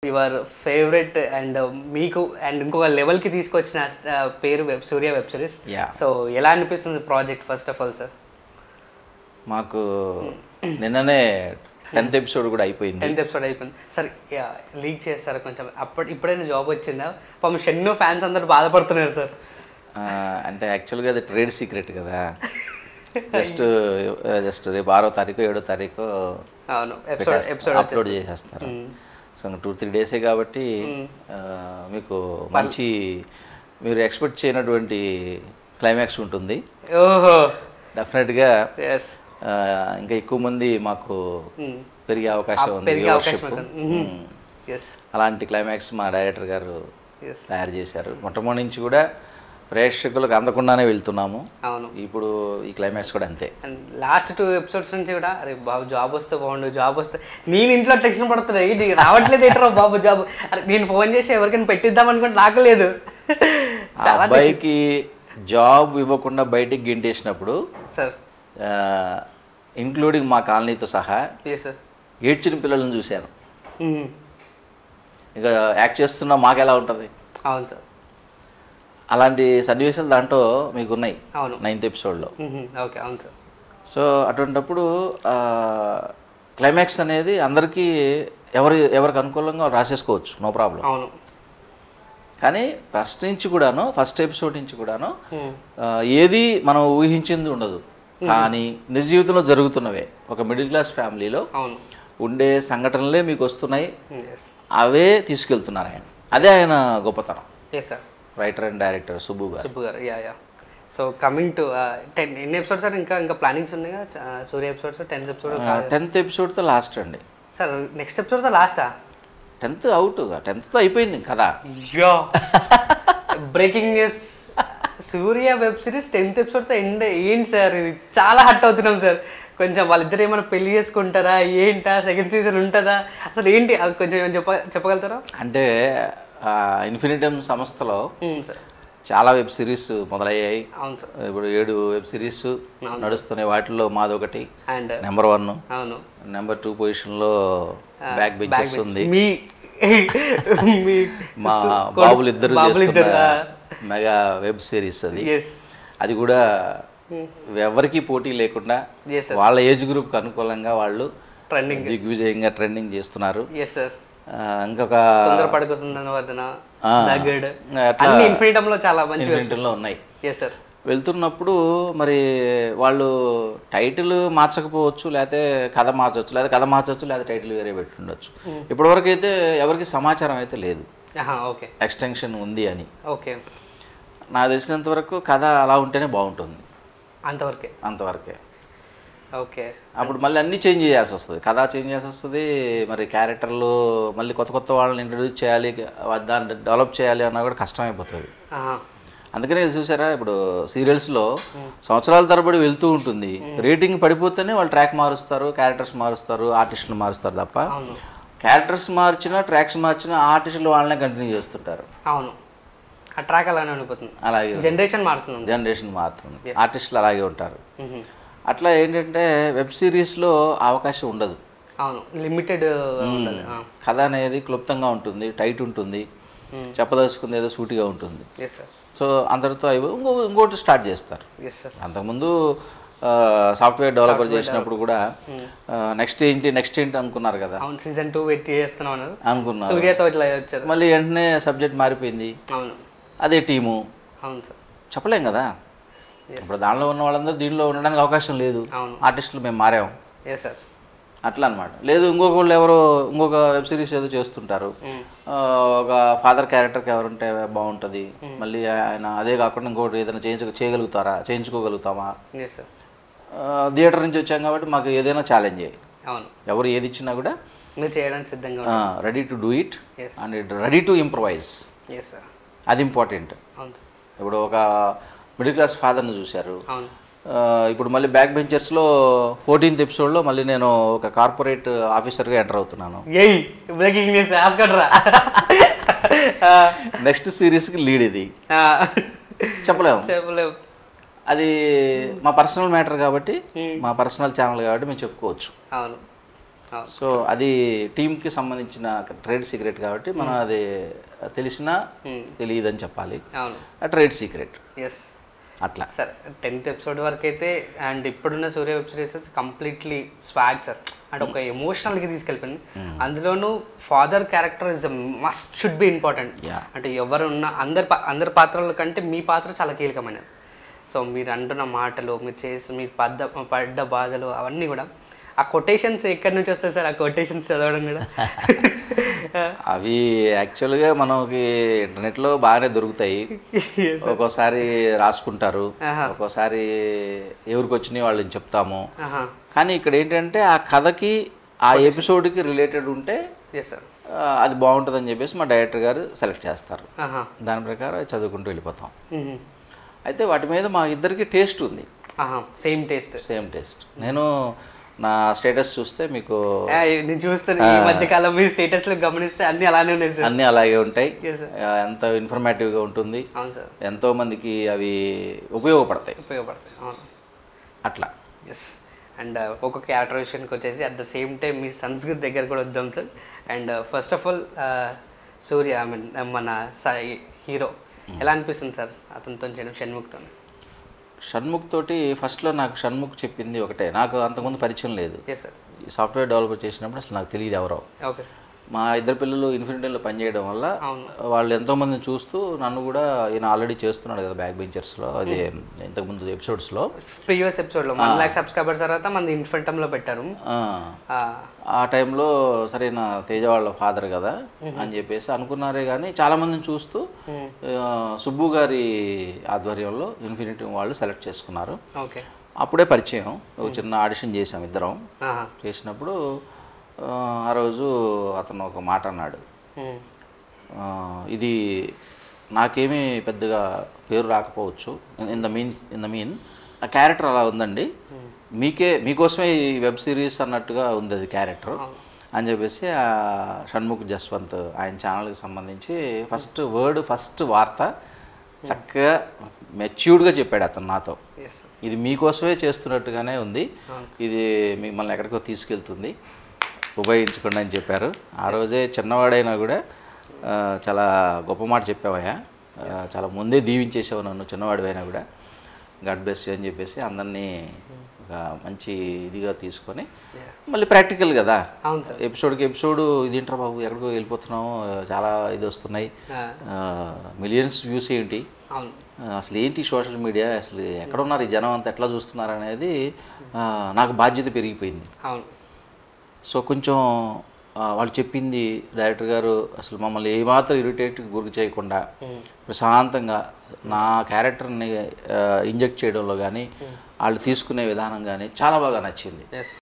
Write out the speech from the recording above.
Your favourite and మీకు and ఇంకొక లెవెల్కి తీసుకొచ్చిన ఆ, పేరు web Surya web series Yeah. So ఎలా అనిపిస్తుంది project first of all sir మాకు నిన్ననే టెన్త్ ఎపిసోడ్ కూడా అయిపోయింది టెన్త్ ఎపిసోడ్ అయిపోయింది సార్ లీక్ చేస్తారు కొంచెం అప్పటి ఇప్పుడైనా జాబ్ వచ్చిందా పాపం షెన్నో ఫ్యాన్స్ అందరూ బాధపడుతున్నారు సార్ ఆ, అంటే యాక్చువల్గా అది ట్రేడ్ సీక్రెట్ కదా జస్ట్ జస్ట్ రేపు ఆరో తారీఖు ఏడో తారీఖు అవును ఎపిసోడ్ ఎపిసోడ్ అప్లోడ్ చేసేస్తారు సో టూ త్రీ డేసే కాబట్టి ఆ, మీకు మంచి మీరు ఎక్స్పెక్ట్ చేయనటువంటి క్లైమాక్స్ ఉంటుంది ఓహో డెఫినెట్గా ఎస్ ఇంకా ఎక్కువ మంది మాకు పెరిగే అవకాశం ఉంది పెరిగే అవకాశం viewership. ఉంటుంది మ్మ్. ఎస్ అలాంటి క్లైమాక్స్ మా డైరెక్టర్ గారు ఎస్ తయారు చేశారు మొట్టమొదటి నుంచి కూడా ప్రేక్షకులకు అందకుండానే వెళ్తున్నాము అవును ఇప్పుడు ఈ క్లైమాక్స్ కూడా అంతే అండ్ లాస్ట్ టూ ఎపిసోడ్స్ నుంచి కూడా అరే బాబు జాబ్ వస్తే బాగుండు జాబ్ వస్తే నేను ఇంట్లో టెన్షన్ పడుతున్నా ఇది రావట్లేదు ఏంటరా బాబు జాబ్ అరే నేను ఫోన్ చేసి ఎవరికైనా పెట్టిద్దాం అనుకుంటే నాకు లేదు ఆ చాలా అబ్బాయికి జాబ్ ఇవ్వకుండా బయటికి గింటేసినప్పుడు సార్ ఇంక్లూడింగ్ మా కాలనీతో సహా ఎస్ సార్ ఏడ్చిన పిల్లలను చూశాను ఇక యాక్ట్ చేస్తున్న మాకు ఎలా ఉంటుంది అవును సార్ అలాంటి సన్నివేశాలు దాంట్లో మీకు ఉన్నాయి అవును నైన్త్ ఎపిసోడ్లో ఓకే అవును సార్ సో అటువంటప్పుడు క్లైమాక్స్ అనేది అందరికీ ఎవరి ఎవరికి అనుకూలంగా రాసేసుకోవచ్చు నో ప్రాబ్లం అవును కానీ ఫస్ట్ నుంచి కూడాను ఫస్ట్ ఎపిసోడ్ నుంచి కూడాను Hmm. ఆ, ఏది మనం ఊహించింది ఉండదు కానీ నిజ జీవితంలో జరుగుతున్నవే ఒక మిడిల్ క్లాస్ ఫ్యామిలీలో అవును ఉండే సంఘటనలే మీకు వస్తున్నాయి ఎస్ అవే తీసుకెళ్తున్నారు ఆయన అదే ఆయన గొప్పతనం yes sir writer and director Subbu గారు సుబ్బు గారు yeah yeah so coming to ten ఎన్ని ఎపిసోడ్స్ సార్ ఇంకా ఇంకా ప్లానింగ్స్ ఉన్నాయి కదా Surya episodes tenth episode tenth ఎపిసోడ్తో లాస్ట్ అండి సార్ నెక్స్ట్ ఎపిసోడ్తో లాస్టా టెన్త్ అవుట్ టెన్త్తో అయిపోయింది కదా yeah breaking news Surya web series tenth ఎపిసోడ్తో ఎండ్ ఏంటి సార్ ఇది చాలా హట్ అవుతున్నాం సార్ కొంచెం వాళ్ళిద్దరు ఏమైనా పెళ్లి చేసుకుంటారా ఏంటా సెకండ్ సీజన్ ఉంటుందా అసలు ఏంటి అది కొంచెం ఏమైనా చెప్ప చెప్పగలుగుతారా అంటే ఇన్ఫినిటమ్ సంస్థలో సార్ చాలా వెబ్ సిరీస్ మొదలయ్యాయి అవును సార్ ఇప్పుడు ఏడు వెబ్ సిరీస్ నడుస్తున్నాయి వాటిల్లో మాదొకటి అండ్ నెంబర్ వన్ అవును నెంబర్ టూ పొజిషన్లో బ్యాక్ Back బెంచెస్ bench. ఉంది మీ మీ మా కొడుకు- బాబులు ఇద్దరు బాబులు ఇద్దరు చేస్తున్న మెగా వెబ్ సిరీస్ అది ఎస్ అది కూడా ఎవరికి పోటీ లేకుండా ఎస్ సార్ వాళ్ళ ఏజ్ గ్రూప్కి అనుకూలంగా వాళ్ళు ట్రెండింగ్ దిగ్విజయంగా ట్రెండింగ్ చేస్తున్నారు ఎస్ సార్ ఆ, ఇంకొక తొందరపడకు సుందరవర్ధన ఆ, నగడ్ అట్లా అన్ని ఇన్ఫినిటమ్ లో చాలా మంచి ఇన్ఫినిటీలో ఉన్నాయి ఎస్ సార్ వెళ్తున్నప్పుడు మరి వాళ్ళు టైటిల్ మార్చకపోవచ్చు లేకపోతే కథ మార్చవచ్చు లేదా కథ మార్చవచ్చు లేదా టైటిల్ వేరే పెట్టుండొచ్చు ఇప్పటివరకు అయితే ఎవరికి సమాచారం అయితే లేదు ఓకే ఎక్స్టెన్షన్ ఉంది అని ఓకే నాకు తెలిసినంత వరకు కథ అలా ఉంటేనే బాగుంటుంది అంతవరకే అంతవరకే ఓకే అప్పుడు మళ్ళీ అన్నీ చేంజ్ చేయాల్సి వస్తుంది కథ చేంజ్ చేయాల్సి వస్తుంది మరి క్యారెక్టర్లు మళ్ళీ కొత్త కొత్త వాళ్ళని ఇంట్రడ్యూస్ చేయాలి దాన్ని డెవలప్ చేయాలి అన్నా కూడా కష్టమైపోతుంది అందుకనే ఇది చూసారా ఇప్పుడు సీరియల్స్లో సంవత్సరాల తరబడి వెళ్తూ ఉంటుంది రేటింగ్ పడిపోతేనే వాళ్ళు ట్రాక్ మారుస్తారు క్యారెక్టర్స్ మారుస్తారు ఆర్టిస్టులు మారుస్తారు తప్ప అవును క్యారెక్టర్స్ మార్చినా ట్రాక్స్ మార్చినా ఆర్టిస్టులు వాళ్ళనే కంటిన్యూ చేస్తుంటారు అవును ఆ ట్రాక్ అలానే ఉండిపోతుంది అలాగే జనరేషన్ మారుతుంది జనరేషన్ మారుతుంది ఆర్టిస్టులు అలాగే ఉంటారు అట్లా ఏంటంటే వెబ్ సిరీస్లో అవకాశం ఉండదు అవును లిమిటెడ్ ఉండాలి కథ అనేది క్లుప్తంగా ఉంటుంది టైట్ ఉంటుంది చెప్పదలుచుకుంది ఏదో సూటిగా ఉంటుంది ఎస్ సార్ సో అందరితో అయిపో ఇంకో ఇంకోటి స్టార్ట్ చేస్తారు ఎస్ సార్ అంతకుముందు సాఫ్ట్వేర్ డెవలపర్ చేసినప్పుడు కూడా నెక్స్ట్ ఏంటి నెక్స్ట్ ఏంటి అనుకున్నారు కదా అవును సీజన్ టూ వెయిట్ చేస్తున్నాం అన్నారు అనుకున్నారు సూర్యతో ఇట్లా వచ్చారు మళ్ళీ వెంటనే సబ్జెక్ట్ మారిపోయింది అవును అదే టీము అవును సార్ చెప్పలేం కదా ఇప్పుడు దానిలో ఉన్న వాళ్ళందరూ దీనిలో ఉండడానికి అవకాశం లేదు అవును ఆర్టిస్టులు మేము మారాం ఎస్ సార్ అట్లా అనమాట లేదు ఇంకొక వాళ్ళు ఎవరో ఇంకొక వెబ్ సిరీస్ ఏదో చేస్తుంటారు ఆ, ఒక ఫాదర్ క్యారెక్టర్కి ఎవరుంటే బాగుంటుంది మళ్ళీ ఆయన అదే కాకుండా ఇంకోటి ఏదైనా చేయించ చేయగలుగుతారా చేయించుకోగలుగుతామా ఎస్ సార్ థియేటర్ నుంచి వచ్చాం కాబట్టి మాకు ఏదైనా ఛాలెంజ్ అవును ఎవరు ఏది ఇచ్చినా కూడా మీరు చేయడానికి సిద్ధంగా ఉన్నారు ready to do it Yes. And ready to improvise yes sir అది ఇంపార్టెంట్ అవును సార్ ఇప్పుడు ఒక మిడిల్ క్లాస్ ఫాదర్ని చూశారు అవును ఆ, ఇప్పుడు మళ్ళీ బ్యాక్ బెంచర్స్లో ఫోర్టీన్త్ ఎపిసోడ్లో మళ్ళీ నేను ఒక కార్పొరేట్ ఆఫీసర్గా ఎంటర్ అవుతున్నాను ఏయ్ బ్రేకింగ్ న్యూస్ ఆస్కట్రా నెక్స్ట్ సిరీస్కి లీడ్ ఇది చెప్పలేము చెప్పలేవు అది మా పర్సనల్ మ్యాటర్ కాబట్టి మా పర్సనల్ ఛానల్ కాబట్టి మేము చెప్పుకోవచ్చు అవును అవును. సో అది టీంకి సంబంధించిన ట్రేడ్ సీక్రెట్ కాబట్టి మనం అది తెలిసినా తెలియదని చెప్పాలి అవును ట్రేడ్ సీక్రెట్ ఎస్ అట్లా సార్ టెన్త్ ఎపిసోడ్ వరకు అయితే అండ్ ఇప్పుడున్న Surya web series completely swag sir అంటే ఒక ఎమోషనల్కి తీసుకెళ్ళిపోయింది అందులోనూ father character is must should be important Yeah. అంటే ఎవరున్న అందరి పా- అందరి పాత్రల కంటే మీ పాత్ర చాలా కీలకమైనది సో మీరు అంటున్న మాటలు మీరు చేసి మీరు పడ్డ పడ్డ బాధలు అవన్నీ కూడా ఆ కొటేషన్స్ ఎక్కడి నుంచి వస్తాయి సార్ ఆ కొటేషన్స్ చదవడం కూడా అవి యాక్చువల్గా మనకి ఇంటర్నెట్లో బాగానే దొరుకుతాయి ఒక్కోసారి రాసుకుంటారు ఒక్కోసారి ఎవరికి వచ్చినాయి వాళ్ళని చెప్తాము ఆహా కానీ ఇక్కడ ఏంటంటే ఆ కథకి ఆ ఎపిసోడ్కి రిలేటెడ్ ఉంటే ఎస్ సార్ ఆ, అది బాగుంటుందని చెప్పేసి మా డైరెక్టర్ గారు సెలెక్ట్ చేస్తారు ఆహా దాని ప్రకారం అది చదువుకుంటూ వెళ్ళిపోతాం మ్మ్. అయితే వాటి మీద మా ఇద్దరికి టేస్ట్ ఉంది ఆహా సేమ్ టేస్ట్ సేమ్ టేస్ట్ నేను నా స్టేటస్ చూస్తే మీకు నేను చూస్తాను ఈ మధ్య కాలం మీ స్టేటస్ లో గమనిస్తే అన్ని అలానే ఉన్నాయి సార్ అన్నీ అలాగే ఉంటాయి Yes, sir. ఆ, ఎంత ఇన్ఫర్మేటివ్గా ఉంటుంది అవును సార్ ఎంతో మందికి అవి ఉపయోగపడతాయి ఉపయోగపడతాయి అవును అట్లా ఎస్ అండ్ ఒక్కొక్క క్యారెక్టర్ విషయానికి వచ్చేసి అట్ ద సేమ్ టైం మీ సంస్కృతి దగ్గర కూడా వద్దాం sir and first of all Surya I mean మన హీరో ఎలా అనిపిస్తుంది సార్ అతనితో చేయడం షణ్ముఖ్తో షణ్ముఖ్ తోటి ఫస్ట్లో నాకు షణ్ముఖ్ చెప్పింది ఒకటే నాకు అంతకుముందు పరిచయం లేదు ఎస్ సార్ ఈ సాఫ్ట్వేర్ డెవలపర్ చేసినప్పుడు అసలు నాకు తెలియదు ఎవరో ఓకే సార్ మా ఇద్దరు పిల్లలు ఇన్ఫినిటీలో పనిచేయడం వల్ల అవును వాళ్ళు ఎంతో మందిని చూస్తూ నన్ను కూడా ఈయన ఆల్రెడీ చేస్తున్నాడు కదా బ్యాక్ బెంచర్స్లో అది ఇంతకుముందు ఎపిసోడ్స్లో ప్రీవియస్ ఎపిసోడ్లో వన్ ల్యాక్ సబ్స్క్రైబర్స్ తర్వాత మన ఇన్ఫంటంలో పెట్టారు ఆ, ఆ టైంలో సరే నా తేజ వాళ్ళ ఫాదర్ కదా అని చెప్పేసి అనుకున్నారే కానీ చాలా మందిని చూస్తూ ఆ, సుబ్బు గారి ఆధ్వర్యంలో ఇన్ఫినిటీ వాళ్ళు సెలెక్ట్ చేసుకున్నారు ఓకే అప్పుడే పరిచయం ఒక చిన్న ఆడిషన్ చేసాం ఇద్దరం ఆహా. చేసినప్పుడు ఆ, ఆ రోజు అతను ఒక మాట అన్నాడు మ్మ్. ఆ, ఇది నాకేమీ పెద్దగా పేరు రాకపోవచ్చు in the mean in the mean ఆ క్యారెక్టర్ అలా ఉందండి మీకే మీకోసమే ఈ వెబ్ సిరీస్ అన్నట్టుగా ఉంది అది క్యారెక్టర్ అని చెప్పేసి ఆ షణ్ముఖ్ జస్వంత్ ఆయన ఛానల్కి సంబంధించి ఫస్ట్ వర్డ్ ఫస్ట్ వార్త చక్కగా మెచ్యూర్డ్గా చెప్పాడు అతను నాతో ఎస్ ఇది మీకోసమే చేస్తున్నట్టుగానే ఉంది ఇది మిమ్మల్ని ఎక్కడికో తీసుకెళ్తుంది ఉపయోగించుకోండి అని చెప్పారు ఆ రోజే చిన్నవాడైనా కూడా ఆ, చాలా గొప్ప మాట చెప్పావయ్యా ఆ, చాలా ముందే దీవించేసావు నన్ను చిన్నవాడివైనా కూడా గాడ్ బ్లెస్ యూ అని చెప్పేసి అందరినీ ఒక మంచి ఇదిగా తీసుకొని మళ్ళీ ప్రాక్టికల్ కదా అవును సార్ ఎపిసోడ్కి ఎపిసోడ్ ఇదేంట్రా బాబు ఎక్కడికో వెళ్ళిపోతున్నావు చాలా ఇది వస్తున్నాయి ఆ, మిలియన్స్ వ్యూస్ ఏంటి అవును ఆ, అసలు ఏంటి సోషల్ మీడియా అసలు ఎక్కడ ఉన్నారు ఈ జనం అంతా ఎట్లా చూస్తున్నారు అనేది ఆ, నాకు బాధ్యత పెరిగిపోయింది అవును సో కొంచెం ఆ, వాళ్ళు చెప్పింది డైరెక్టర్ గారు అసలు మమ్మల్ని ఏమాత్రం ఇరిటేట్ గురి చేయకుండా ప్రశాంతంగా నా క్యారెక్టర్ని ఇంజెక్ట్ చేయడంలో కానీ వాళ్ళు తీసుకునే విధానం కానీ చాలా బాగా నచ్చింది ఎస్